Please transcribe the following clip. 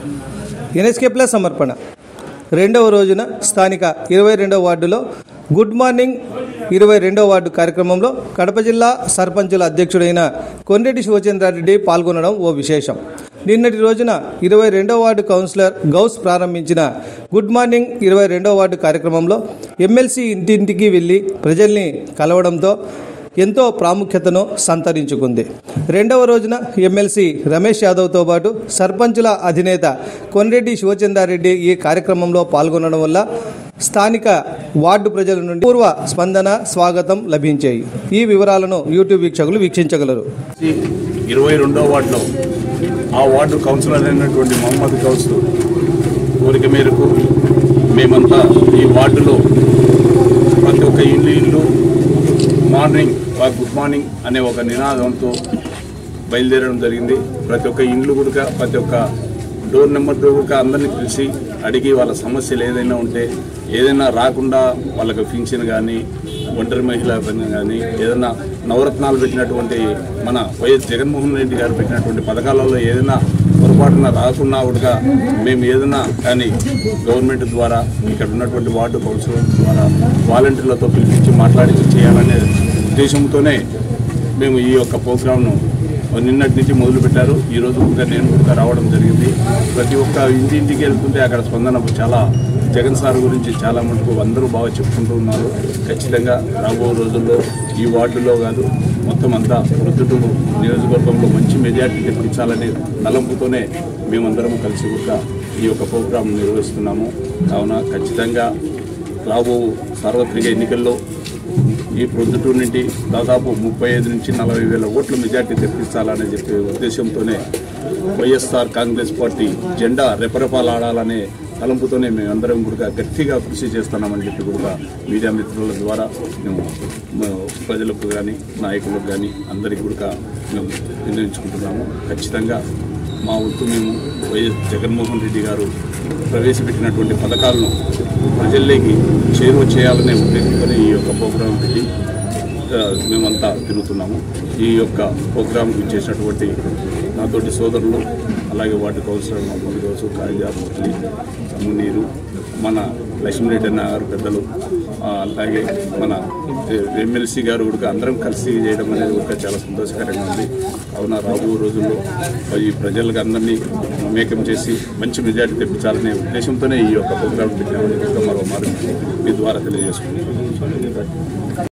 NSK plus సమర్పణ రెండవ రోజున స్థానిక ఇరవై రెండవ వార్డులో గుడ్ మార్నింగ్ ఇరవై రెండవ వార్డు కార్యక్రమంలో కడప జిల్లా సర్పంచుల అధ్యక్షుడైన కొండ్రెడ్డి శివచంద్రారెడ్డి పాల్గొనడం ఓ విశేషం నిన్నటి రోజున ఇరవై రెండవ వార్డు కౌన్సిలర్ గౌస్ ప్రారంభించిన గుడ్ మార్నింగ్ ఇరవై రెండవ వార్డు కార్యక్రమంలో ఎమ్మెల్సీ ఇంటింటికి వెళ్ళి ప్రజల్ని కలవడంతో ఎంతో ప్రాముఖ్యతను సంతరించుకుంది రెండవ రోజున ఎమ్మెల్సీ రమేష్ యాదవ్తో పాటు సర్పంచుల అధినేత కొన్రెడ్డి శివచందారెడ్డి ఈ కార్యక్రమంలో పాల్గొనడం వల్ల స్థానిక వార్డు ప్రజల నుండి పూర్వ స్పందన స్వాగతం లభించాయి ఈ వివరాలను యూట్యూబ్ వీక్షకులు వీక్షించగలరు ఇరవై రెండో వార్డులో ఆ వార్డు కౌన్సిలర్ అయినటువంటి మొహమ్మద్ గౌస్ కోరిక మేరకు మేమంతా ఈ వార్డులో ప్రతి ఒక్క ఇల్లు ఇల్లు మార్నింగ్ ఆ గుడ్ మార్నింగ్ అనే ఒక నినాదంతో బయలుదేరడం జరిగింది ప్రతి ఒక్క ఇండ్లు కూడా ప్రతి ఒక్క డోర్ నెంబర్తో కూడా అందరినీ పిలిచి అడిగి వాళ్ళ సమస్యలు ఏదైనా ఉంటే ఏదైనా రాకుండా వాళ్ళకి పింఛన్ కానీ ఒంటరి మహిళా పని కానీ ఏదైనా నవరత్నాలు పెట్టినటువంటి మన వైఎస్ జగన్మోహన్ రెడ్డి గారు పెట్టినటువంటి పథకాలలో ఏదైనా పొరపాటున రాకుండా కూడా మేము ఏదైనా కానీ గవర్నమెంట్ ద్వారా ఇక్కడ ఉన్నటువంటి వార్డు కౌన్సిలర్ ద్వారా వాలంటీర్లతో పిలిపించి మాట్లాడించి చేయాలనే ఉద్దేశంతోనే మేము ఈ యొక్క ప్రోగ్రామ్ను నిన్నటి నుంచి మొదలు పెట్టారు ఈ రోజు కూడా నేను కూడా రావడం జరిగింది ప్రతి ఒక్క ఇంటింటికి వెళ్తుంటే అక్కడ స్పందన చాలా జగన్ సార్ గురించి చాలా మటుకు అందరూ బాగా చెప్పుకుంటూ ఉన్నారు ఖచ్చితంగా రాబో రోజుల్లో ఈ వార్డులో కాదు మొత్తం అంతా ప్రొద్దుటూరు నియోజకవర్గంలో మంచి మెజార్టీ తెప్పించాలనే తలంపుతోనే మేమందరం కలిసి కూడా ఈ యొక్క ప్రోగ్రాం నిర్వహిస్తున్నాము కావున ఖచ్చితంగా రాబో సార్వత్రిక ఎన్నికల్లో ఈ ప్రొద్దుటూరు నుండి దాదాపు ముప్పై ఐదు నుంచి నలభై వేల ఓట్ల మెజార్టీ తెప్పించాలనే చెప్పే ఉద్దేశంతోనే వైఎస్ఆర్ కాంగ్రెస్ పార్టీ జెండా రెపరెపలాడాలనే తలంపుతోనే మేమందరం కూడా గట్టిగా కృషి చేస్తున్నామని చెప్పి కూడా మీడియా మిత్రుల ద్వారా మేము మా ప్రజలకు కానీ నాయకులకు కానీ అందరికీ కూడా మేము వినియోగించుకుంటున్నాము ఖచ్చితంగా మా వంతు మేము వైఎస్ జగన్మోహన్ రెడ్డి గారు ప్రవేశపెట్టినటువంటి పథకాలను ప్రజల్లోకి చేరువ చేయాలనే ఉద్దేశంతోనే ఈ యొక్క ప్రోగ్రాం పెట్టి ఆ, మేమంతా తిరుగుతున్నాము ఈ యొక్క ప్రోగ్రాంకి ఇచ్చేసినటువంటి నాతోటి సోదరులు అలాగే వార్డు కౌన్సిలర్ మహమ్మద్ గౌసు కాజా మురళి మునీరు మన లక్ష్మీరెడ్డి అన్న గారు పెద్దలు ఆ, అలాగే మన ఎమ్మెల్సీ గారు కూడా అందరం కలిసి చేయడం అనేది ఒక చాలా సంతోషకరంగా ఉంది కావున రాబో రోజుల్లో ఈ ప్రజలకు అందరినీ మమేకం చేసి మంచి మెజార్టీ తెప్పించాలనే ఉద్దేశంతోనే ఈ యొక్క ప్రోగ్రాం పెట్టామని కూడా మరో మారు మీ ద్వారా తెలియజేసుకుంటున్నాను